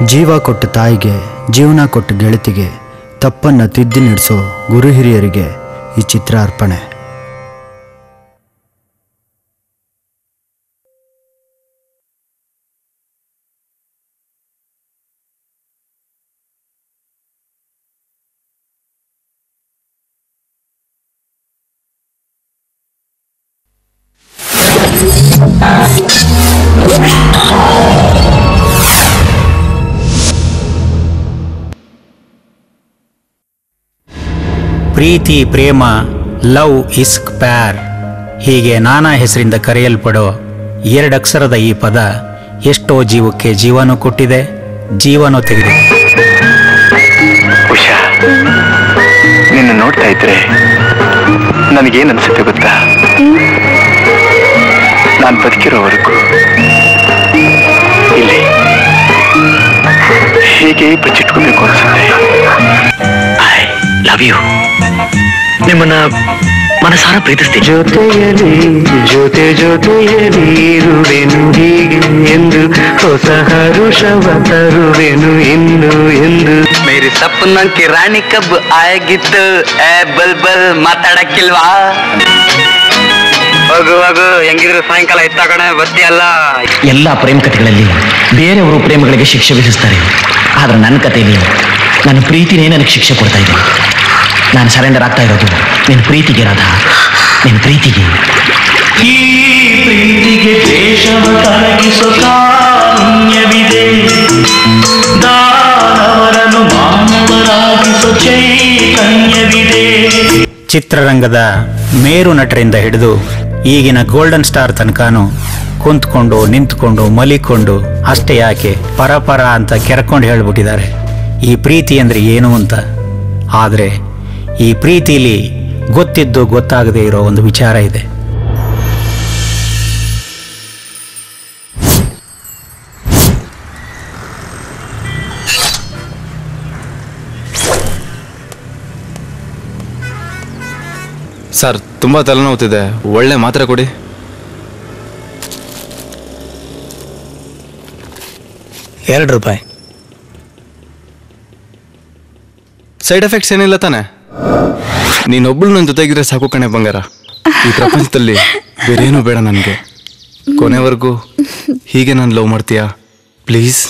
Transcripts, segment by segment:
ಜೀವ ಕೊಟ್ಟ ತಾಯಿಗೆ ಜೀವನ ಕೊಟ್ಟ ಗೆಳತಿಗೆ ತಪ್ಪನ್ನ ತಿದ್ದಿ ನಡೆಸೋ ಗುರು ಹಿರಿಯರಿಗೆ ಈ ಚಿತ್ರ ಅರ್ಪಣೆ ಪ್ರೀತಿ ಪ್ರೇಮ ಲವ್ ಇಸ್ಕ್ ಪ್ಯಾರ್ ಹೀಗೆ ನಾನಾ ಹೆಸರಿಂದ ಕರೆಯಲ್ಪಡೋ ಎರಡಕ್ಷರದ ಈ ಪದ ಎಷ್ಟೋ ಜೀವಕ್ಕೆ ಜೀವನೂ ಕೊಟ್ಟಿದೆ ಜೀವನೂ ತೆಗೆದಿದೆ ಉಷಾ ನಿನ್ನ ನೋಡ್ತಾ ಇದ್ರೆ ನನಗೇನ್ ಅನ್ಸುತ್ತೆ ಗೊತ್ತಾ ನಾನು ಬದುಕಿರೋವರೆಗೂ ಇಲ್ಲಿ ಹೀಗೆ ಬಚ್ಚಿಟ್ಕೋಬೇಕು ಅನ್ಸುತ್ತೆ ಐ ಲವ್ ಯು ನಿಮ್ಮನ್ನ ಮನಸಾರ ಪ್ರೀತಿಸ್ತೀನಿ ಜೊತೆಯಲಿ ಜೊತೆ ಜೊತೆಯಲಿ ಇರುವೆನು ಹೀಗೆ ಎಂದು ಹೊಸ ಹರುಷವ ತರುವೆನು ಇನ್ನು ಎಂದು ಮೇರಿ ಸಪ್ನ ಕಿ ರಾಣಿ ಕಬ್ ಆಗಿತ್ತು ಏ ಬಲ್ ಬಲ್ ಮಾತಾಡಕ್ಕಿಲ್ವಾ ಹೋಗು ಹೋಗು ಹೆಂಗಿದ್ರು ಸಾಯಂಕಾಲ ಎತ್ತಾಕಣೆ ಬರ್ತೀಯಲ್ಲ ಎಲ್ಲ ಪ್ರೇಮ ಕಥೆಗಳಲ್ಲಿ ಬೇರೆಯವರು ಪ್ರೇಮಗಳಿಗೆ ಶಿಕ್ಷೆ ವಿಧಿಸ್ತಾರೆ ಆದ್ರೆ ನನ್ನ ಕಥೆಯಲ್ಲಿ ನನ್ನ ಪ್ರೀತಿನೇ ನನಗೆ ಶಿಕ್ಷೆ ಕೊಡ್ತಾ ಇದೆ ನಾನು ಸರೆಂಡರ್ ಆಗ್ತಾ ಇರೋದು ನಿನ್ನ ಪ್ರೀತಿಗೆ ರಾಧ ನಿನ್ನ ಪ್ರೀತಿಗೆ ಈ ಪ್ರೀತಿಗೆ ದೇಶವ ಕರಗಿಸೋ ಕಾರುಣ್ಯವಿದೆ ದಾನವರನ್ನು ಮಾನವರಾಗಿಸೋ ಚೈತನ್ಯವಿದೆ ಚಿತ್ರರಂಗದ ಮೇರು ನಟರಿಂದ ಹಿಡಿದು ಈಗಿನ ಗೋಲ್ಡನ್ ಸ್ಟಾರ್ ತನಕನೂ ಕುಂತ್ಕೊಂಡು ನಿಂತ್ಕೊಂಡು ಮಲಿಕೊಂಡು ಅಷ್ಟೇ ಯಾಕೆ ಪರಪರ ಅಂತ ಕೆರ್ಕೊಂಡು ಹೇಳ್ಬಿಟ್ಟಿದ್ದಾರೆ ಈ ಪ್ರೀತಿ ಅಂದ್ರೆ ಏನು ಅಂತ ಆದರೆ ಈ ಪ್ರೀತಿಲಿ ಗೊತ್ತಿದ್ದು ಗೊತ್ತಾಗದೇ ಇರೋ ಒಂದು ವಿಚಾರ ಇದೆ ಸರ್ ತುಂಬ ತಲೆನೋವುತ್ತಿದೆ ಒಳ್ಳೆ ಮಾತ್ರೆ ಕೊಡಿ ಎರಡು ರೂಪಾಯಿ ಸೈಡ್ ಎಫೆಕ್ಟ್ಸ್ ಏನಿಲ್ಲ ತಾನೆ ನೀನೊಬ್ಳು ನನ್ನ ಜೊತೆಗಿದ್ರೆ ಸಾಕು ಕಣೆ ಬಂಗಾರ ಈ ಪ್ರಪಂಚದಲ್ಲಿ ಬೇರೇನು ಬೇಡ ನನಗೆ ಕೊನೆವರೆಗೂ ಹೀಗೆ ನಾನು ಲವ್ ಮಾಡ್ತೀಯಾ ಪ್ಲೀಸ್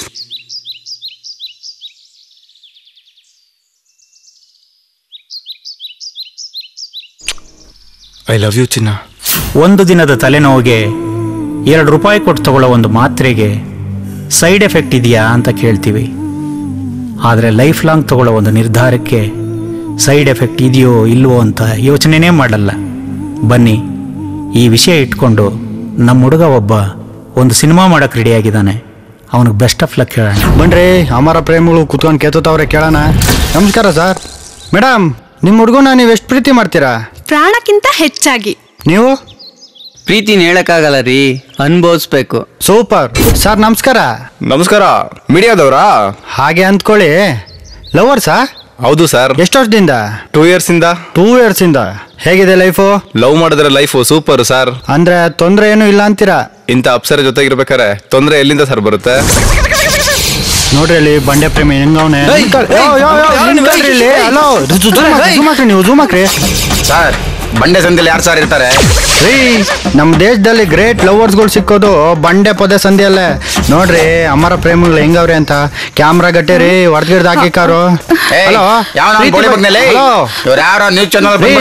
ಐ ಲವ್ ಯು ಚಿನ್ನ ಒಂದು ದಿನದ ತಲೆನೋವಿಗೆ ಎರಡು ರೂಪಾಯಿ ಕೊಟ್ಟು ತಗೊಳ್ಳೋ ಒಂದು ಮಾತ್ರೆಗೆ ಸೈಡ್ ಎಫೆಕ್ಟ್ ಇದೆಯಾ ಅಂತ ಕೇಳ್ತೀವಿ ಆದರೆ ಲೈಫ್ ಲಾಂಗ್ ತಗೊಳ್ಳೋ ಒಂದು ನಿರ್ಧಾರಕ್ಕೆ ಸೈಡ್ ಎಫೆಕ್ಟ್ ಇದೆಯೋ ಇಲ್ವೋ ಅಂತ ಯೋಚನೆನೇ ಮಾಡಲ್ಲ ಬನ್ನಿ ಈ ವಿಷಯ ಇಟ್ಕೊಂಡು ನಮ್ಮ ಹುಡುಗ ಒಬ್ಬ ಒಂದು ಸಿನಿಮಾ ಮಾಡಕ್ಕೆ ರೆಡಿಯಾಗಿದ್ದಾನೆ ಅವನಿಗೆ ಬೆಸ್ಟ್ ಆಫ್ ಲಕ್ ಹೇಳೋಣ ಬನ್ರಿ ಅಮರ ಪ್ರೇಮಿಗಳು ಕುತ್ಕೊಂಡು ಕೇತೋತವ್ರೆ ಕೇಳೋಣ ನಮಸ್ಕಾರ ಸರ್ ಮೇಡಮ್ ನಿಮ್ಮ ಹುಡುಗನ ನೀವು ಎಷ್ಟು ಪ್ರೀತಿ ಮಾಡ್ತೀರಾ ಪ್ರಾಣಕ್ಕಿಂತ ಹೆಚ್ಚಾಗಿ ನೀವು ಪ್ರೀತಿನ ಹೇಳಕ್ಕಾಗಲ್ಲ ರೀ ಅನ್ಭವಿಸ್ಬೇಕು ಸೂಪರ್ ಸರ್ ನಮಸ್ಕಾರ ನಮಸ್ಕಾರ ಮೀಡಿಯಾದವರಾ ಹಾಗೆ ಅಂದ್ಕೊಳ್ಳಿ ಲವರ್ಸಾ ಹೌದು ಸರ್ ಎಷ್ಟು ವರ್ಷದಿಂದ ಟೂ ಇಯರ್ಸಿಂದ ಟೂ ಇಯರ್ಸಿಂದ ಹೇಗಿದೆ ಲೈಫು ಲವ್ ಮಾಡಿದ್ರೆ ಲೈಫು ಸೂಪರ್ ಸರ್ ಅಂದ್ರೆ ತೊಂದರೆ ಏನೂ ಇಲ್ಲ ಅಂತೀರಾ ಇಂಥ ಅಪ್ಸರ ಜೊತೆಗಿರ್ಬೇಕಾರೆ ತೊಂದರೆ ಎಲ್ಲಿಂದ ಸರ್ ಬರುತ್ತೆ ನೋಡ್ರಿ ಅಲ್ಲಿ ಬಂಡೆ ಪ್ರೇಮಿ ಹೆಂಗವನೆ ಏಯ್, ಏಯ್, ಇಲ್ಲಿ ಹಲೋ ಜೂಮ್ ಹಾಕ್ರಿ ನೀವು ಜೂಮ್ ಹಾಕ್ರಿ ಸರ್ ಬಂಡೆ ಸಂದಿಲ್ ಯಾರು ಸರ್ ಇರ್ತಾರೆ ರೀ ನಮ್ಮ ದೇಶದಲ್ಲಿ ಗ್ರೇಟ್ ಲವರ್ಸ್ಗಳು ಸಿಕ್ಕೋದು ಬಂಡೆ ಪೊದೆ ಸಂಧಿಯಲ್ಲೇ ನೋಡ್ರಿ ಅಮರ ಪ್ರೇಮಿಗಳು ಹೆಂಗವ್ರೆ ಅಂತ ಕ್ಯಾಮ್ರಾ ಗಟ್ಟೆ ರೀ ಹೊಡ್ಗಿಡ್ದು ಹಾಕಿಕಾರು ಹಲೋ ಇವ್ರು ಯಾರೋ ನ್ಯೂಸ್ ಚಾನಲ್ ರೀ,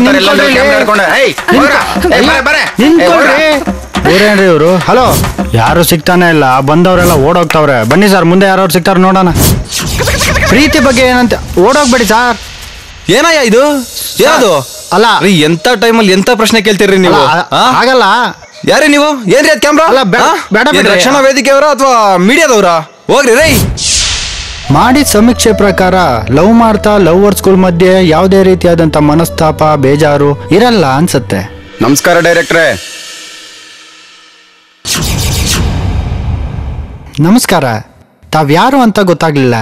ನಿಂತ್ಕೊಳ್ರಿ ಊರೇನ್ರಿ ಇವರು ಹಲೋ ಯಾರು ಸಿಗ್ತಾನೆ ಇಲ್ಲ ಬಂದವರೆಲ್ಲ ಓಡೋಗ್ತಾವ್ರೆ ಬನ್ನಿ ಸರ್ ಮುಂದೆ ಯಾರು ಸಿಗ್ತಾರ ನೋಡೋಣ ಪ್ರೀತಿ ಬಗ್ಗೆ ಏನಂತ ಓಡೋಗ್ಬೇಡಿ ಸರ್ ಏನಯ್ಯ ಇದು ಯಾವುದು ಅಲ್ಲ ರೀ ಎಂತ ಟೈಮಲ್ಲಿ ಎಂತ ಪ್ರಶ್ನೆ ಕೇಳ್ತೀರಿ ನೀವು ಅಲ್ಲ, ಆ? ಆಗಲ್ಲ ಯಾರೇ ನೀವು ಏನ್ರಿ ಅದ್ ಕ್ಯಾಮ್ರಾ ಅಲ್ಲ, ಬೇಡ- ಬೇಡ ಬಿಡ್ರಿ. ರಕ್ಷಣಾ ವೇದಿಕೆಯವರ ಅಥವಾ ಮೀಡಿಯಾದವರ ಹೋಗ್ರಿ ರೈ ಮಾಡಿದ ಸಮೀಕ್ಷೆ ಪ್ರಕಾರ ಲವ್ ಮಾಡ್ತಾ ಲವರ್ಸ್ಗಳ ಮಧ್ಯೆ ಯಾವುದೇ ರೀತಿಯಾದಂಥ ಮನಸ್ತಾಪ ಬೇಜಾರು ಇರಲ್ಲ ಅನ್ಸತ್ತೆ ನಮಸ್ಕಾರ ಡೈರೆಕ್ಟ್ರೇ ನಮಸ್ಕಾರ ತಾವ್ಯಾರು ಅಂತ ಗೊತ್ತಾಗ್ಲಿಲ್ಲ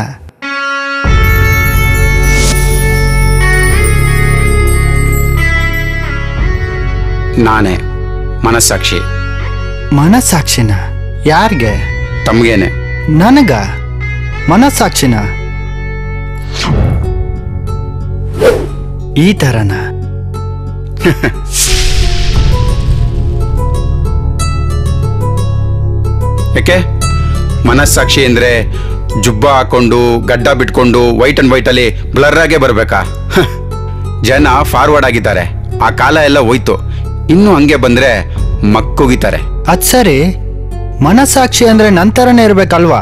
ನಾನೇ ಮನಸ್ಸಾಕ್ಷಿನ ಈ ಥರನ ಯಾಕೆ ಮನಸ್ಸಾಕ್ಷಿ ಅಂದ್ರೆ ಜುಬ್ಬ ಹಾಕೊಂಡು ಗಡ್ಡ ಬಿಟ್ಕೊಂಡು ವೈಟ್ ಅಂಡ್ ವೈಟ್ ಅಲ್ಲಿ ಬ್ಲರ್ ಆಗೇ ಬರ್ಬೇಕಾ ಹ. ಜನ ಫಾರ್ವರ್ಡ್ ಆಗಿದ್ದಾರೆ ಆ ಕಾಲ ಎಲ್ಲ ಹೋಯ್ತು ಇನ್ನು ಹಂಗೆ ಬಂದ್ರೆ ಮಕ್ಕುಗಿತಾರೆ ಅದ್ ಸರಿ ಮನಸ್ಸಾಕ್ಷಿ ಅಂದ್ರೆ ನಂತರನೇ ಇರ್ಬೇಕಲ್ವಾ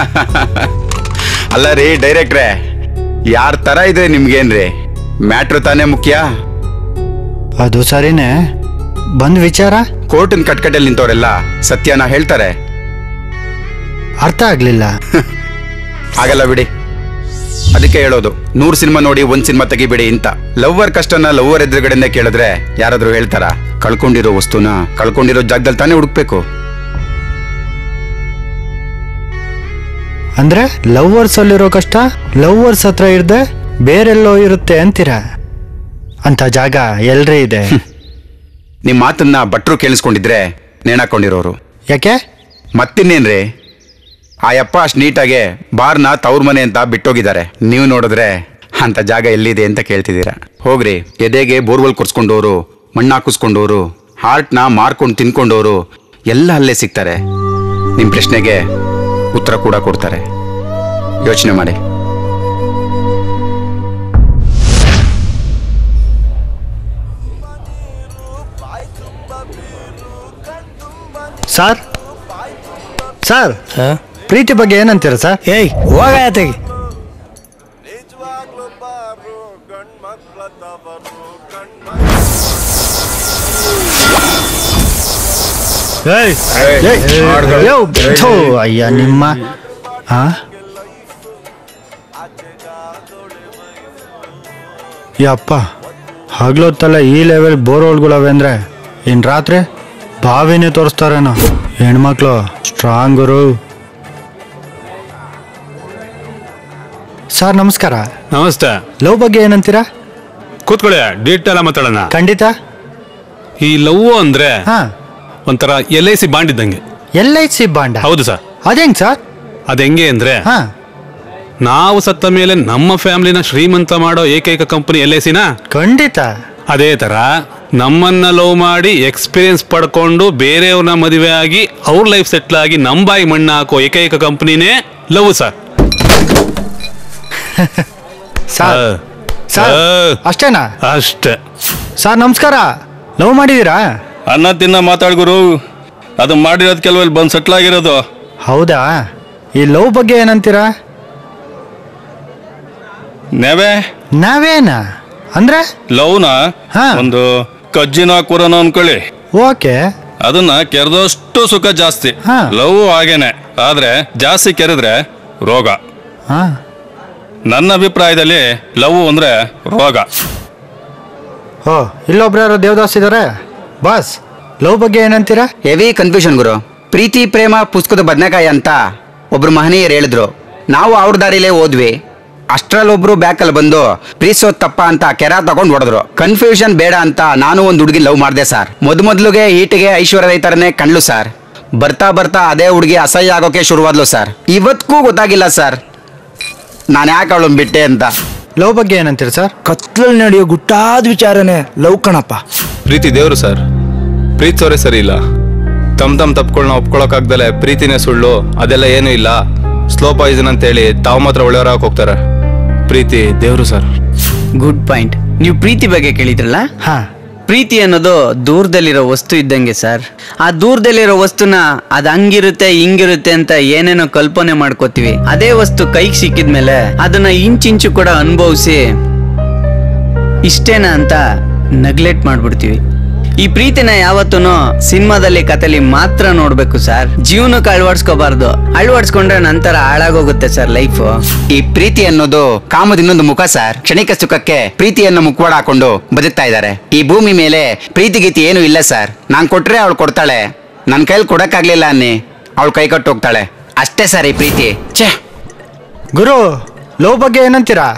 ಅಲ್ಲ ರೀ ಡೈರೆಕ್ಟ್ರೆ ಯಾರ ತರ ಇದ್ರೆ ನಿಮ್ಗೇನ್ರಿ ಮ್ಯಾಟ್ರು ತಾನೇ ಮುಖ್ಯ ಅದು ಸರಿನೇ ಬಂದ್ ವಿಚಾರ ಕೋರ್ಟಿನ ಕಟ್ಕಟೆಯಲ್ಲಿ ನಿಂತವರೆಲ್ಲ ಸತ್ಯನ ಹೇಳ್ತಾರೆ ಅರ್ಥ ಆಗ್ಲಿಲ್ಲ ಆಗಲ್ಲ ಬಿಡಿ ಅದಕ್ಕೆ ಹೇಳೋದು ನೂರ್ ಸಿನಿಮಾ ನೋಡಿ ಒಂದ್ ಸಿನಿಮಾ ತೆಗಿಬೇಡಿ ಅಂತ ಲವ್ವರ್ ಕಷ್ಟನ ಲವ್ವರ್ ಎದುರುಗಡೆನೆ ಕೇಳಿದ್ರೆ ಯಾರಾದ್ರೂ ಹೇಳ್ತಾರ ಕಳ್ಕೊಂಡಿರೋ ವಸ್ತುನ ಕಳ್ಕೊಂಡಿರೋ ಜಾಗದಲ್ಲಿ ತಾನೇ ಹುಡುಕ್ಬೇಕು ಅಂದ್ರೆ ಲವ್ವರ್ಸ್ ಅಲ್ಲಿರೋ ಕಷ್ಟ ಲವ್ವರ್ಸ್ ಹತ್ರ ಇರ್ದೆ ಬೇರೆಲ್ಲೋ ಇರುತ್ತೆ ಅಂತೀರ ಅಂತ ಜಾಗ ಎಲ್ರೇ ಇದೆ ನಿಮ್ ಮಾತನ್ನ ಭಟ್ರು ಕೇಳಿಸ್ಕೊಂಡಿದ್ರೆ ನೇಣಾಕೊಂಡಿರೋರು ಯಾಕೆ ಮತ್ತಿನ್ನೇನ್ರಿ ಆ ಯಪ್ಪ ಅಷ್ಟು ನೀಟಾಗೆ ಬಾರ್ನ ತವ್ರ ಮನೆ ಅಂತ ಬಿಟ್ಟೋಗಿದ್ದಾರೆ ನೀವು ನೋಡಿದ್ರೆ ಅಂತ ಜಾಗ ಎಲ್ಲಿದೆ ಅಂತ ಕೇಳ್ತಿದ್ದೀರಾ ಹೋಗ್ರಿ ಎದೆಗೆ ಬೋರ್ವೆಲ್ ಕೊರ್ಸ್ಕೊಂಡವರು ಮಣ್ಣು ಹಾಕಿಸ್ಕೊಂಡವರು ಹಾರ್ಟ್ನ ಮಾರ್ಕೊಂಡು ತಿನ್ಕೊಂಡವರು ಎಲ್ಲ ಅಲ್ಲೇ ಸಿಗ್ತಾರೆ ನಿಮ್ಮ ಪ್ರಶ್ನೆಗೆ ಉತ್ತರ ಕೂಡ ಕೊಡ್ತಾರೆ ಯೋಚನೆ ಮಾಡಿ ಸರ್ ಸರ್ ಪ್ರೀತಿ ಬಗ್ಗೆ ಏನಂತೀರ ಸರ್ ಏಯ್ ಹೋಗಾಯತೆಗೆ ಏಯ್, ಏಯ್, ಯೋ, ಥು, ಅಯ್ಯ ನಿಮ್ಮ ಆ ಯಪ್ಪ ಹಗ್ಲೊತ್ತಲ್ಲ ಈ ಲೆವೆಲ್ ಬೋರ್ವೆಲ್ಗಳವೆ ಅಂದ್ರೆ ಇನ್ ರಾತ್ರಿ ಬಾವಿನೇ ತೋರಿಸ್ತಾರೇನೋ ಹೆಣ್ಮಕ್ಳು ಸ್ಟ್ರಾಂಗರು ಸರ್ ನಮಸ್ಕಾರ ನಮಸ್ತೆ ಲವ್ ಬಗ್ಗೆ ಏನಂತೀರಾ ಕೂತ್ಕೊಳ್ಳಿ ಡೀಟೇಲ್ ಮಾತಾಡೋಣ ಖಂಡಿತ ಈ ಲವ್ ಅಂದ್ರೆ ಹಾ ಒಂಥರ ಎಲ್ ಐ ಸಿ ಬಾಂಡ್ ಇದ್ದಂಗೆ ಎಲ್ ಐ ಸಿ ಬಾಂಡ ಹೌದು ಸರ್ ಅದೇಂಗ್ ಸರ್ ಅದ್ ಹೆಂಗೆ ಅಂದ್ರೆ ಹಾ ನಾವು ಸತ್ತ ಮೇಲೆ ನಮ್ಮ ಫ್ಯಾಮಿಲಿನ ಶ್ರೀಮಂತ ಮಾಡೋ ಏಕೈಕ ಕಂಪನಿ ಎಲ್ ಐ ಸಿನ ಖಂಡಿತ ಅದೇ ತರ ನಮ್ಮನ್ನ ಲವ್ ಮಾಡಿ ಎಕ್ಸ್ಪೀರಿಯನ್ಸ್ ಪಡ್ಕೊಂಡು ಬೇರೆಯವ್ರನ್ನ ಮದುವೆ ಆಗಿ ಅವ್ರ ಲೈಫ್ ಸೆಟ್ಲ್ ಆಗಿ ನಮ್ಮ ಬಾಯಿ ಮಣ್ಣು ಹಾಕೋ ಏಕೈಕ ಕಂಪನಿನೇ ಲವ್ ಸರ್ ಸರ್ ಸರ್ ಅಷ್ಟೇನಾ ಅಷ್ಟೇ ಸರ್ ನಮಸ್ಕಾರ ಲವ್ ಮಾಡಿದೀರಾ ಅನ್ನ ತಿನ್ನ ಮಾತಾಡ್ ಗುರು ಅದು ಮಾಡಿರೋದು ಕೆಲವಲ್ಲಿ ಬಂದು ಸೆಟ್ಲ್ ಆಗಿರೋದು ಹೌದಾ ಈ ಲವ್ ಬಗ್ಗೆ ಏನಂತೀರಾ ನೆವೆ ನಾವೇನಾ ಅಂದ್ರೆ ಲವ್ನ ಒಂದು ಕಜ್ಜಿನ ಕೂರನ ಅನ್ಕೊಳ್ಳಿ ಓಕೆ ಅದನ್ನ ಕೆರೆದಷ್ಟು ಸುಖ ಜಾಸ್ತಿ ಹಾ. ಲವ್ ಹಾಗೇನೆ ಆದ್ರೆ ಜಾಸ್ತಿ ಕೆರೆದ್ರೆ ರೋಗ ಹಾ ನನ್ನ ಅಭಿಪ್ರಾಯದಲ್ಲಿ ಲವ್ ಅಂದ್ರೆ ರೋಗ ಓ ಇಲ್ಲೊಬ್ರು ಯಾರೋ ದೇವದಾಸ್ ಇದಾರೆ ಬಾಸ್ ಲವ್ ಬಗ್ಗೆ ಏನಂತೀರಾ ಹೆವಿ ಕನ್ಫ್ಯೂಷನ್ ಗುರು ಪ್ರೀತಿ ಪ್ರೇಮ ಪುಸ್ತಕದ ಬದನೆಕಾಯಿ ಅಂತ ಒಬ್ರು ಮಹನೀಯರು ಹೇಳಿದ್ರು ನಾವು ಅವ್ರ ದಾರಿಲೇ ಹೋದ್ವಿ ಅಷ್ಟ್ರಲ್ಲಿ ಒಬ್ರು ಬ್ಯಾಕಲ್ಲಿ ಬಂದು ಪ್ರೀಸೋದ್ ತಪ್ಪ ಅಂತ ಕೆರ ತಗೊಂಡ್ ಹೊಡೆದ್ರು ಕನ್ಫ್ಯೂಷನ್ ಬೇಡ ಅಂತ ನಾನು ಒಂದು ಹುಡುಗಿ ಲವ್ ಮಾಡಿದೆ ಸರ್ ಮೊದ್ ಮೊದ್ಲಿಗೆ ಈಟಿಗೆ ಐಶ್ವರ್ಯ ರೈ ಥರನೇ ಕಂಡ್ಲು ಸರ್ ಬರ್ತಾ ಬರ್ತಾ ಅದೇ ಹುಡುಗಿ ಅಸಹ್ಯ ಆಗೋಕೆ ಶುರುವಾದ್ಲು ಸರ್ ಇವತ್ತಿಗೂ ಗೊತ್ತಾಗಿಲ್ಲ ಸರ್ ನಾನು ಯಾಕೆ ಅವಳನ್ನ ಬಿಟ್ಟೆ ಅಂತ ಲವ್ ಬಗ್ಗೆ ಏನಂತೀರ ಸರ್ ಕತ್ಲಲ್ಲಿ ನಡೆಯೋ ಗುಟ್ಟಾದ ವಿಚಾರನೇ ಲವ್ ಕಣಪ್ಪ ಪ್ರೀತಿ ದೇವ್ರು ಸರ್ ಪ್ರೀತಿಸೋರೇ ಸರಿ ಇಲ್ಲ ತಮ್ ತಮ್ ತಪ್ಪುಗಳನ್ನ ಒಪ್ಕೊಳಕ್ಕಾಗ್ದಲೆ ಪ್ರೀತಿನೇ ಸುಳ್ಳು ಅದೆಲ್ಲ ಏನೂ ಇಲ್ಲ ಸ್ಲೋ ಪಾಯ್ಸನ್ ಅಂತೇಳಿ ತಾವು ಮಾತ್ರ ಒಳ್ಳೆಯವರಾಗಿ ಹೋಗ್ತಾರೆ ಪ್ರೀತಿ ದೇವ್ರು ಸರ್ ಗುಡ್ ಪಾಯಿಂಟ್ ನೀವು ಪ್ರೀತಿ ಬಗ್ಗೆ ಕೇಳಿದ್ರಲ್ಲ ಹಾ ಪ್ರೀತಿ ಅನ್ನೋದು ದೂರದಲ್ಲಿರೋ ವಸ್ತು ಇದ್ದಂಗೆ ಸರ್ ಆ ದೂರದಲ್ಲಿರೋ ವಸ್ತುನ ಅದ್ ಹಂಗಿರುತ್ತೆ ಹಿಂಗಿರುತ್ತೆ ಅಂತ ಏನೇನೋ ಕಲ್ಪನೆ ಮಾಡ್ಕೋತೀವಿ ಅದೇ ವಸ್ತು ಕೈಗೆ ಸಿಕ್ಕಿದ್ಮೇಲೆ ಅದನ್ನ ಇಂಚಿಂಚು ಕೂಡ ಅನುಭವಿಸಿ ಇಷ್ಟೇನಾ ಅಂತ ನೆಗ್ಲೆಕ್ಟ್ ಮಾಡ್ಬಿಡ್ತೀವಿ ಈ ಪ್ರೀತಿನ ಯಾವತ್ತೂ ಸಿನಿಮಾದಲ್ಲಿ ಕಥೆಲಿ ಮಾತ್ರ ನೋಡ್ಬೇಕು ಸರ್ ಜೀವನಕ್ಕೆ ಅಳವಡಿಸ್ಕೋಬಾರ್ದು ಅಳವಡಿಸ್ಕೊಂಡ್ರೆ ನಂತರ ಹಾಳಾಗೋಗುತ್ತೆ ಸರ್ ಲೈಫ್ ಈ ಪ್ರೀತಿ ಅನ್ನೋದು ಕಾಮದ ಇನ್ನೊಂದು ಮುಖ ಸರ್ ಕ್ಷಣಿಕ ಸುಖಕ್ಕೆ ಪ್ರೀತಿಯನ್ನು ಮುಖವಾಡ ಹಾಕೊಂಡು ಬದುಕ್ತಾ ಇದ್ದಾರೆ ಈ ಭೂಮಿ ಮೇಲೆ ಪ್ರೀತಿ ಗೀತಿ ಏನು ಇಲ್ಲ ಸರ್ ನಾನ್ ಕೊಟ್ರೆ ಅವಳು ಕೊಡ್ತಾಳೆ ನನ್ನ ಕೈಲಿ ಕೊಡಕ್ಕಾಗ್ಲಿಲ್ಲ ಅನ್ನಿ ಅವಳು ಕೈ ಕಟ್ಟು ಹೋಗ್ತಾಳೆ ಅಷ್ಟೇ ಸರ್ ಈ ಪ್ರೀತಿ ಛೇ ಗುರು ಲವ್ ಬಗ್ಗೆ ಏನಂತೀರಾ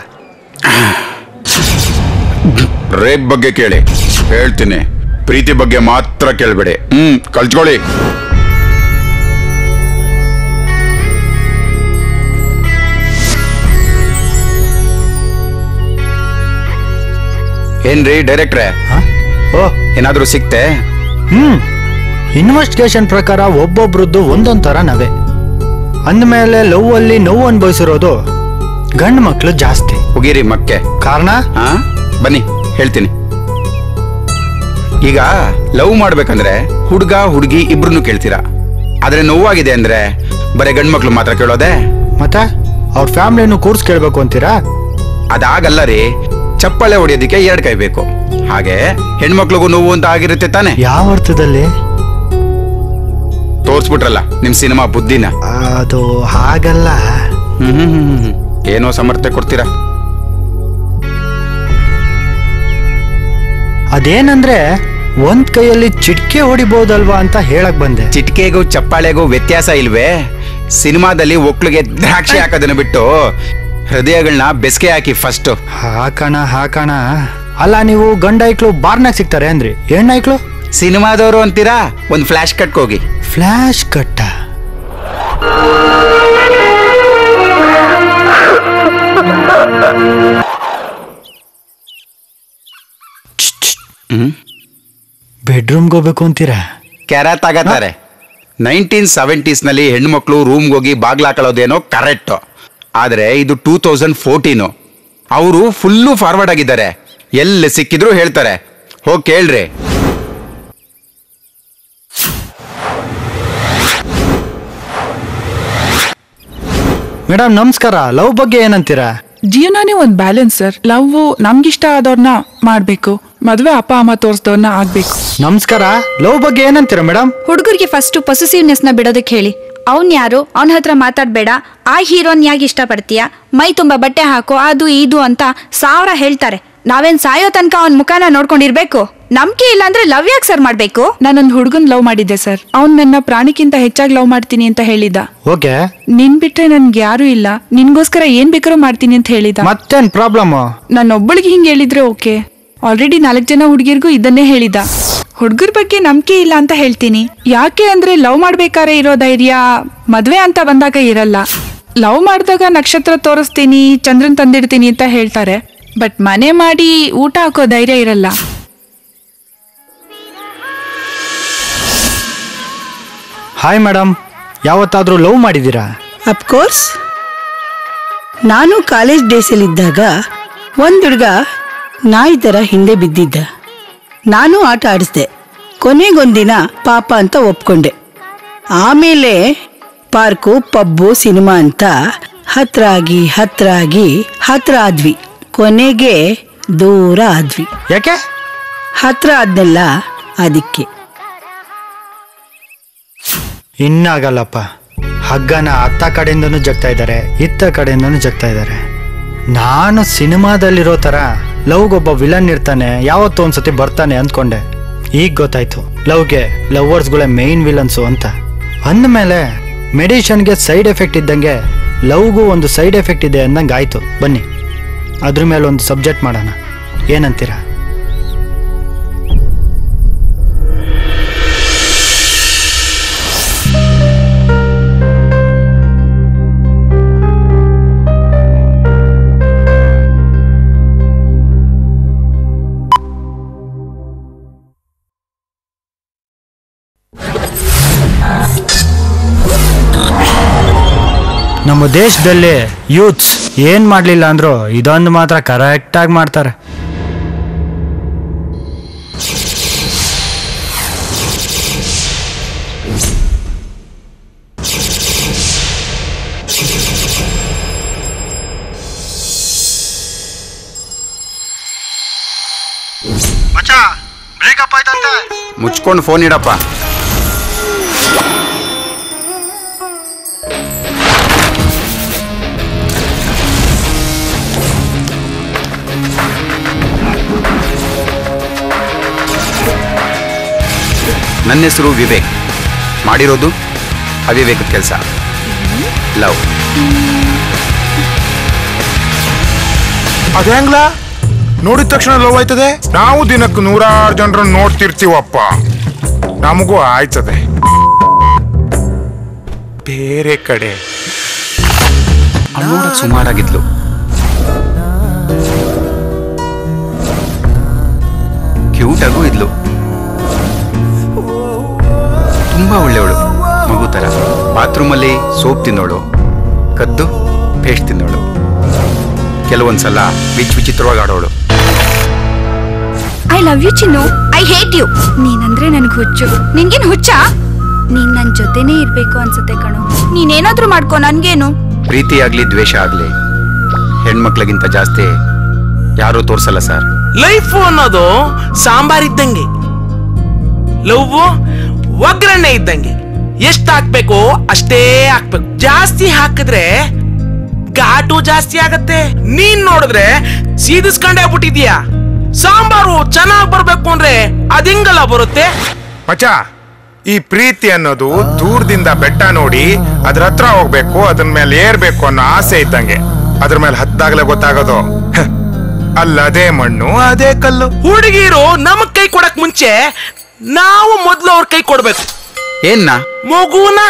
ರೇಪ್ ಬಗ್ಗೆ ಕೇಳಿ ಹೇಳ್ತೀನಿ ಪ್ರೀತಿ ಬಗ್ಗೆ ಮಾತ್ರ ಕೇಳ್ಬೇಡಿ ಹ್ಮ್ ಕಲ್ತ್ಕೊಳ್ಳಿ ಏನ್ರಿ ಡೈರೆಕ್ಟ್ರೆ ಓ ಏನಾದ್ರೂ ಸಿಕ್ತೆ ಹ್ಮ್ ಇನ್ವೆಸ್ಟಿಗೇಷನ್ ಪ್ರಕಾರ ಒಬ್ಬೊಬ್ರದ್ದು ಒಂದೊಂದ್ ತರ ನವೆ ಅಂದಮೇಲೆ ಲವ್ ಅಲ್ಲಿ ನೋವು ಅನುಭವಿಸಿರೋದು ಗಂಡು ಮಕ್ಳು ಜಾಸ್ತಿ ಹೋಗಿರಿ ಮಕ್ಕೆ ಕಾರಣ ಹಾ ಬನ್ನಿ ಹೇಳ್ತೀನಿ ಈಗ ಲವ್ ಮಾಡ್ಬೇಕಂದ್ರೆ ಹುಡುಗ ಹುಡುಗಿ ಇಬ್ರು ಕೇಳ್ತೀರಾ ಆದ್ರೆ ನೋವಾಗಿದೆ ಅಂದ್ರೆ ಬರೀ ಗಂಡ್ ಮಕ್ಳು ಮಾತ್ರ ಕೇಳೋದೆ ಮತ್ತೆ ಅವ್ರ ಫ್ಯಾಮಿಲಿಯನ್ನು ಕೂರ್ಸ್ ಕೇಳ್ಬೇಕು ಅಂತೀರಾ ಅದಾಗಲ್ಲ ರೀ ಚಪ್ಪಳೆ ಹೊಡೆಯೋದಕ್ಕೆ ಎರಡ್ ಕೈ ಬೇಕು ಹಾಗೆ ಹೆಣ್ಮಕ್ಳಿಗೂ ನೋವು ಅಂತ ಆಗಿರುತ್ತೆ ತಾನೆ ಯಾವ ಅರ್ಥದಲ್ಲಿ ತೋರ್ಸ್ಬಿಟ್ರಲ್ಲ ನಿಮ್ ಸಿನಿಮಾ ಬುದ್ಧಿನ ಅದು ಹಾಗಲ್ಲ ಹ್ಮ್ ಹ್ಮ್ ಹ್ಮ್ ಹ್ಮ್. ಏನೋ ಸಮರ್ಥನೆ ಕೊಡ್ತೀರಾ ಅದೇನಂದ್ರೆ ಒಂದ್ ಕೈಯಲ್ಲಿ ಚಿಟ್ಕೆ ಹೊಡಿಬಹುದಲ್ವಾ ಅಂತ ಹೇಳಕ್ ಬಂದೆ ಚಿಟಿಕೆಗೂ ಚಪ್ಪಾಳೆಗೂ ವ್ಯತ್ಯಾಸ ಇಲ್ವೇ ಸಿನಿಮಾದಲ್ಲಿ ಒಕ್ಳಿಗೆ ದ್ರಾಕ್ಷಿ ಹಾಕೋದನ್ನ ಬಿಟ್ಟು ಹೃದಯಗಳನ್ನ ಬೆಸ್ಗೆ ಹಾಕಿ ಫಸ್ಟ್ ಹಾಕಣ ಹಾಕಣ ಅಲ್ಲ ನೀವು ಗಂಡ ಐಕ್ಳು ಬಾರ್ನಾಗ ಸಿಗ್ತಾರೆ ಅಂದ್ರಿ ಹೆಣ್ಣೈಕ್ಳು ಸಿನಿಮಾದವರು ಅಂತೀರಾ ಒಂದ್ ಫ್ಲಾಶ್ ಕಟ್ ಹೋಗಿ ಫ್ಲಾಶ್ ಕಟ್ಟ ಹ್ಮ್ ಬೆಡ್ರೂಮ್ಗೆ ಹೋಗ್ಬೇಕು ಅಂತೀರಾ ಕೆರ ತಗತಾರೆ ನೈನ್ಟೀನ್ ಸೆವೆಂಟೀಸ್ ನಲ್ಲಿ ಹೆಣ್ಮಕ್ಳು ರೂಮ್ಗೆ ಹೋಗಿ ಬಾಗ್ಲಾಕೊಳ್ಳೋದೇನೋ ಕರೆಕ್ಟ್ ಆದ್ರೆ ಇದು ಟೂ ತೌಸಂಡ್ ಫೋರ್ಟೀನು ಅವರು ಫುಲ್ಲು ಫಾರ್ವರ್ಡ್ ಆಗಿದ್ದಾರೆ ಎಲ್ಲಿ ಸಿಕ್ಕಿದ್ರು ಹೇಳ್ತಾರೆ ಹೋಗಿ ಕೇಳ್ರಿ ಮೇಡಮ್ ನಮಸ್ಕಾರ ಲವ್ ಬಗ್ಗೆ ಏನಂತೀರಾ ಜೀವನನೇ ಒಂದ್ ಬ್ಯಾಲೆನ್ಸ್ ಸರ್ ಲವ್ ನಮ್ಗಿಷ್ಟ ಆದವ್ರನ್ನ ಮಾಡ್ಬೇಕು ಮದ್ವೆ ಅಪ್ಪ ಅಮ್ಮ ತೋರ್ಸ್ದವ್ರನ್ನ ಆಗ್ಬೇಕು ನಮಸ್ಕಾರ ಲವ್ ಬಗ್ಗೆ ಏನಂತೀರಾ ಮೇಡಮ್ ಹುಡುಗರಿಗೆ ಫಸ್ಟ್ ಪೊಸೆಸಿವ್ನೆಸ್ ನ ಬಿಡೋದಕ್ಕೆ ಹೇಳಿ ಅವ್ನ್ ಯಾರು ಅವನ ಹತ್ರ ಮಾತಾಡ್ಬೇಡ ಆ ಹೀರೋನ್ ಯಾಕೆ ಇಷ್ಟಪಡ್ತೀಯ ಮೈ ತುಂಬಾ ಬಟ್ಟೆ ಹಾಕೋ ಅದು ಇದು ಅಂತ ಸಾವಿರ ಹೇಳ್ತಾರೆ ನಾವೇನ್ ಸಾಯೋ ತನಕ ಅವನ್ ಮುಖಾನ ನೋಡ್ಕೊಂಡಿರ್ಬೇಕು ನಂಬಿಕೆ ಇಲ್ಲ ಅಂದ್ರೆ ಲವ್ ಯಾಕೆ ಸರ್ ಮಾಡ್ಬೇಕು ನಾನೊಂದ್ ಹುಡುಗನ್ ಲವ್ ಮಾಡಿದ್ದೆ ಸರ್ ಅವ್ನ್ ನನ್ನ ಪ್ರಾಣಿಕ್ಕಿಂತ ಹೆಚ್ಚಾಗಿ ಲವ್ ಮಾಡ್ತೀನಿ ಅಂತ ಹೇಳಿದ ಓಕೆ ನಿನ್ ಬಿಟ್ರೆ ನನ್ಗೆ ಯಾರು ಇಲ್ಲ ನಿನ್ಗೋಸ್ಕರ ಏನ್ ಬೇಕಾದ್ರೂ ಮಾಡ್ತೀನಿ ಅಂತ ಹೇಳಿದ ಮತ್ತೇನ್ ಪ್ರಾಬ್ಲಮ್ ನನ್ನೊಬ್ಬಳಿಗೆ ಹಿಂಗ್ ಹೇಳಿದ್ರೆ ಓಕೆ ಆಲ್ರೆಡಿ ನಾಲ್ಕು ಜನ ಹುಡುಗಿರ್ಗೂ ಇದನ್ನೇ ಹೇಳಿದ ಹುಡುಗರ ಬಗ್ಗೆ ನಂಬಿಕೆ ಇಲ್ಲ ಅಂತ ಹೇಳ್ತೀನಿ ಯಾಕೆ ಅಂದ್ರೆ ಲವ್ ಮಾಡ್ಬೇಕಾದ್ರೆ ಇರೋ ಧೈರ್ಯ ಮದ್ವೆ ಅಂತ ಬಂದಾಗ ಇರಲ್ಲ ಲವ್ ಮಾಡಿದಾಗ ನಕ್ಷತ್ರ ತೋರಿಸ್ತೀನಿ ಚಂದ್ರನ್ ತಂದಿಡ್ತೀನಿ ಅಂತ ಹೇಳ್ತಾರೆ ಬಟ್ ಮನೆ ಮಾಡಿ ಊಟ ಹಾಕೋ ಧೈರ್ಯ ಇರಲ್ಲ ಹಾಯ್ ಮೇಡಮ್ ಯಾವತ್ತಾದ್ರೂ ಲವ್ ಮಾಡಿದ್ದೀರಾ ಅಫ್ಕೋರ್ಸ್ ನಾನು ಕಾಲೇಜ್ ಡೇಸಲ್ಲಿದ್ದಾಗ ಒಂದು ಹುಡುಗ ನಾಯಿ ಥರ ಹಿಂದೆ ಬಿದ್ದಿದ್ದ ನಾನು ಆಟ ಆಡಿಸ್ದೆ ಕೊನೆಗೊಂದಿನ ಪಾಪ ಅಂತ ಒಪ್ಕೊಂಡೆ ಆಮೇಲೆ ಪಾರ್ಕು ಪಬ್ಬು ಸಿನಿಮಾ ಅಂತ ಹತ್ರ ಆಗಿ ಹತ್ರ ಆಗಿ ಹತ್ರ ಆದ್ವಿ ಕೊನೆಗೆ ದೂರ ಆದ್ವಿ ಯಾಕೆ ಹತ್ರ ಆದ್ನೆಲ್ಲ ಅದಕ್ಕೆ ಇನ್ನಾಗಲ್ಲಪ್ಪ ಹಗ್ಗನ ಅತ್ತ ಕಡೆಯಿಂದನೂ ಜಗ್ತಾ ಇದ್ದಾರೆ ಇತ್ತ ಕಡೆಯಿಂದನೂ ಜಗ್ತಾ ಇದ್ದಾರೆ ನಾನು ಸಿನಿಮಾದಲ್ಲಿರೋ ಥರ ಲವ್ಗೊಬ್ಬ ವಿಲನ್ ಇರ್ತಾನೆ ಯಾವತ್ತೋ ಒಂದ್ಸತಿ ಬರ್ತಾನೆ ಅಂದ್ಕೊಂಡೆ ಈಗ ಗೊತ್ತಾಯ್ತು ಲವ್ಗೆ ಲವರ್ಸ್ಗಳೇ ಮೇನ್ ವಿಲನ್ಸು ಅಂತ ಅಂದಮೇಲೆ ಮೆಡಿಷನ್ಗೆ ಸೈಡ್ ಎಫೆಕ್ಟ್ ಇದ್ದಂಗೆ ಲವ್ಗೂ ಒಂದು ಸೈಡ್ ಎಫೆಕ್ಟ್ ಇದೆ ಅಂದಂಗೆ ಆಯ್ತು ಬನ್ನಿ ಅದ್ರ ಮೇಲೆ ಒಂದು ಸಬ್ಜೆಕ್ಟ್ ಮಾಡೋಣ ಏನಂತೀರಾ ನಮ್ಮ ದೇಶದಲ್ಲಿ ಯೂತ್ಸ್ ಏನ್ ಮಾಡ್ಲಿಲ್ಲ ಅಂದ್ರು ಇದೊಂದು ಮಾತ್ರ ಕರೆಕ್ಟಾಗಿ ಮಾಡ್ತಾರೆ ಮುಚ್ಕೊಂಡು ಫೋನ್ ಇಡಪ್ಪ ನನ್ನ ಹೆಸರು ವಿವೇಕ್ ಮಾಡಿರೋದು ಅವಿವೇಕದ ಕೆಲಸ ಲವ್ ಅದೇಂಗ್ಲ ನೋಡಿದ ತಕ್ಷಣ ಲವ್ ಆಯ್ತದೆ ನಾವು ದಿನಕ್ಕೆ ನೂರಾರು ಜನರನ್ನ ನೋಡ್ತಿರ್ತೀವಪ್ಪ ನಮಗೂ ಆಯ್ತದೆ ಬೇರೆ ಕಡೆ ನೋಡಕ್ ಸುಮಾರಾಗಿದ್ಲು ಕ್ಯೂಟ್ ಆಗೂ ಇದ್ಲು ತುಂಬಾ ಒಳ್ಳೆಯವಳು ಮಗು ತರ ಬಾತ್ರೂಮಲ್ಲಿ ಸೋಪ್ ತಿನ್ನೋಳು ಕದ್ದು ಪೇಸ್ಟ್ ತಿನ್ನೋಳು ಕೆಲವೊಂದ್ಸಲ ವಿಚ್ ವಿಚಿತ್ರವಾಗಿ ಆಡೋಳು ಐ ಲವ್ ಯು ಚಿನ್ನು ಐ ಹೇಟ್ ಯು ನೀನಂದ್ರೆ ನನ್ಗೆ ಹುಚ್ಚು ನಿನ್ಗೇನ್ ಹುಚ್ಚ ನೀನ್ ನನ್ ಜೊತೆನೇ ಇರ್ಬೇಕು ಅನ್ಸುತ್ತೆ ಕಣು ನೀನೇನಾದ್ರೂ ಮಾಡ್ಕೋ ನನ್ಗೇನು ಪ್ರೀತಿ ಆಗ್ಲಿ ದ್ವೇಷ ಆಗ್ಲಿ ಹೆಣ್ಮಕ್ಳಿಗಿಂತ ಜಾಸ್ತಿ ಯಾರೂ ತೋರ್ಸಲ್ಲ ಸರ್ ಲೈಫ್ ಅನ್ನೋದು ಸಾಂಬಾರ್ ಇದ್ದಂಗೆ ಲವ್ ಒಗ್ಗರಣೆ ಇದ್ದಂಗೆ ಎಷ್ಟು ಹಾಕ್ಬೇಕು ಅಷ್ಟೇ ಹಾಕ್ಬೇಕು ಜಾಸ್ತಿ ಹಾಕಿದ್ರೆ ಘಾಟು ಜಾಸ್ತಿ ಆಗತ್ತೆ ನೀನ್ ನೋಡಿದ್ರೆ ಸೀದಿಸ್ಕೊಂಡೇ ಬಿಟ್ಟಿದ್ಯಾ ಸಾಂಬಾರು ಚೆನ್ನಾಗ್ ಬರ್ಬೇಕು ಅಂದ್ರೆ ಅದಿಂಗಲ್ಲ ಬರುತ್ತೆ ಮಚ ಈ ಪ್ರೀತಿ ಅನ್ನೋದು ದೂರದಿಂದ ಬೆಟ್ಟ ನೋಡಿ ಅದ್ರ ಹತ್ರ ಹೋಗ್ಬೇಕು ಅದ್ರ ಮೇಲೆ ಏರ್ಬೇಕು ಅನ್ನೋ ಆಸೆ ಇದ್ದಂಗೆ ಅದ್ರ ಮೇಲೆ ಹತ್ತಾಗ್ಲೇ ಗೊತ್ತಾಗೋದು ಹ, ಅಲ್ಲದೇ ಮಣ್ಣು ಅದೇ ಕಲ್ಲು ಹುಡುಗಿರು ನಮಗ್ ಕೈ ಕೊಡಕ್ ಮುಂಚೆ ನಾವು ಮೊದ್ಲು ಅವ್ರ ಕೈ ಕೊಡ್ಬೇಕು ಏನ್ನ ಮಗುನ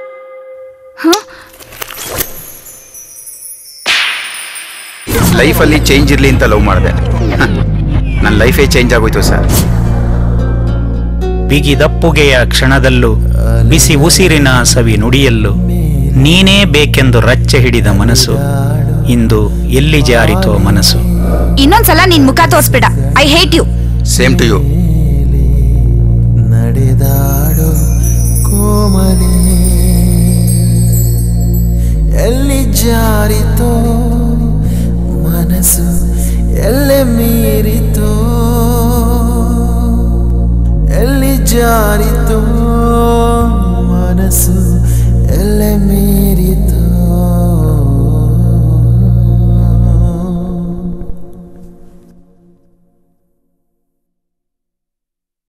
ಲೈಫಲ್ಲಿ ಚೇಂಜ್ ಇರ್ಲಿ ಅಂತ ಲವ್ ಮಾಡಿದೆ ನನ್ನ ಲೈಫೇ ಚೇಂಜ್ ಆಗೋಯ್ತು ಸರ್ ಬಿಗಿದಪ್ಪುಗೆಯ ಕ್ಷಣದಲ್ಲೂ ಬಿಸಿ ಉಸಿರಿನ ಸವಿ ನುಡಿಯಲ್ಲೂ ನೀನೇ ಬೇಕೆಂದು ರಚ್ಚೆ ಹಿಡಿದ ಮನಸ್ಸು ಇಂದು ಎಲ್ಲಿ ಜಾರಿತೋ ಮನಸ್ಸು ಇನ್ನೊಂದ್ಸಲ ನಿನ್ ಮುಖ ತೋರ್ಸ್ಬೇಡ I hate you same to you ನಡೆದಾಡು ಕೋಮಲಿ ಎಲ್ಲಿ ಜಾರಿತೋ ಮನಸ್ಸು ಎಲ್ಲೆ ಮೀರಿತೋ ಎಲ್ಲಿ ಜಾರಿತೋ